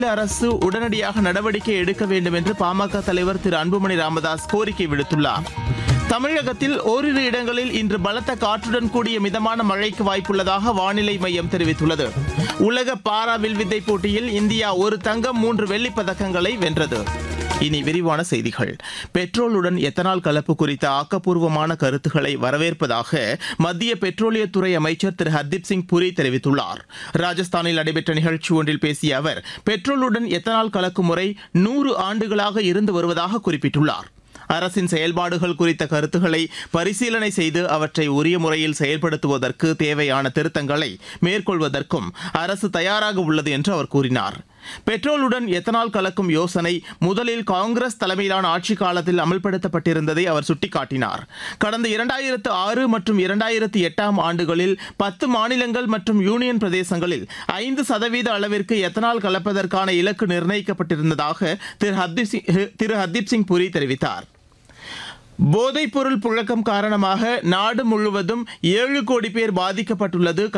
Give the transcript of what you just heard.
அரசு உடனடியாக நடவடிக்கை எடுக்க வேண்டும் என்று பாமக தலைவர் திரு அன்புமணி ராமதாஸ் கோரிக்கை விடுத்துள்ளார் தமிழகத்தில் ஓரிரு இடங்களில் இன்று பலத்த காற்றுடன் கூடிய மிதமான மழைக்கு வாய்ப்புள்ளதாக வானிலை மையம் தெரிவித்துள்ளது உலக பாரா வில்வித்தை போட்டியில் இந்தியா ஒரு தங்கம் மூன்று வெள்ளிப் பதக்கங்களை வென்றது இனி விரிவான செய்திகள் பெட்ரோலுடன் எத்தனால் கலப்பு குறித்த ஆக்கப்பூர்வமான கருத்துக்களை வரவேற்பதாக மத்திய பெட்ரோலியத்துறை அமைச்சர் திரு ஹர்தீப் சிங் புரி தெரிவித்துள்ளார் ராஜஸ்தானில் நடைபெற்ற நிகழ்ச்சி ஒன்றில் பேசிய அவர் பெட்ரோலுடன் எத்தனால் கலக்கும் முறை நூறு ஆண்டுகளாக இருந்து வருவதாக குறிப்பிட்டுள்ளார் அரசின் செயல்பாடுகள் குறித்த கருத்துக்களை பரிசீலனை செய்து அவற்றை உரிய முறையில் செயல்படுத்துவதற்கு தேவையான திருத்தங்களை மேற்கொள்வதற்கும் அரசு தயாராக உள்ளது என்று அவர் கூறினார் பெட்ரோலுடன் எத்தனால் கலக்கும் யோசனை முதலில் காங்கிரஸ் தலைமையிலான ஆட்சி காலத்தில் அமல்படுத்தப்பட்டிருந்ததை அவர் சுட்டிக்காட்டினார் கடந்த இரண்டாயிரத்து ஆறு மற்றும் இரண்டாயிரத்து எட்டாம் ஆண்டுகளில் பத்து மாநிலங்கள் மற்றும் யூனியன் பிரதேசங்களில் ஐந்து சதவீத அளவிற்கு எத்தனால் கலப்பதற்கான இலக்கு நிர்ணயிக்கப்பட்டிருந்ததாக திரு ஹர்தீப் சிங் திரு ஹர்தீப் சிங் புரி தெரிவித்தார் போதைப்பொருள் புழக்கம் காரணமாக நாடு முழுவதும் ஏழு கோடி பேர் பாதிக்கப்பட்டுள்ளது